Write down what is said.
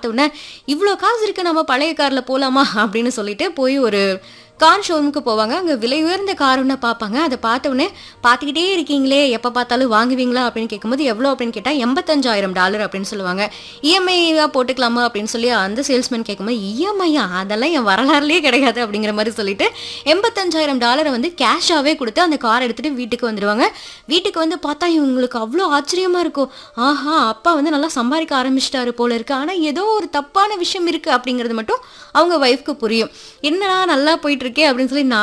பார்த்த உடனே இவ்வளோ காசு இருக்கு நம்ம பழைய கார்ல போலாமா அப்படின்னு சொல்லிட்டு போய் ஒரு கார் ஷோரூமுக்கு போவாங்க அங்கே விலை உயர்ந்த கார் ஒன்று பார்ப்பாங்க அதை பார்த்த உடனே பார்த்துக்கிட்டே இருக்கீங்களே எப்போ பார்த்தாலும் வாங்குவீங்களா அப்படின்னு கேட்கும்போது எவ்வளோ அப்படின்னு கேட்டால் எண்பத்தஞ்சாயிரம் டாலர் அப்படின்னு சொல்லுவாங்க இஎம்ஐயாக போட்டுக்கலாமா அப்படின்னு சொல்லி அந்த சேல்ஸ்மேன் கேட்கும்போது இஎம்ஐயா அதெல்லாம் என் வரலாறுலேயே கிடையாது அப்படிங்கிற மாதிரி சொல்லிட்டு எண்பத்தஞ்சாயிரம் டாலரை வந்து கேஷாகவே கொடுத்து அந்த கார் எடுத்துகிட்டு வீட்டுக்கு வந்துடுவாங்க வீட்டுக்கு வந்து பார்த்தா இவங்களுக்கு அவ்வளோ ஆச்சரியமாக இருக்கும் ஆஹா அப்பா வந்து நல்லா சம்பாதிக்க ஆரம்பிச்சிட்டாரு போல இருக்கு ஆனால் ஏதோ ஒரு தப்பான விஷயம் இருக்குது அப்படிங்கிறது மட்டும் அவங்க ஒய்ஃப்க்கு புரியும் என்னடா நல்லா போயிட்டு இருக்கே அப்படின்னு சொல்லி நான்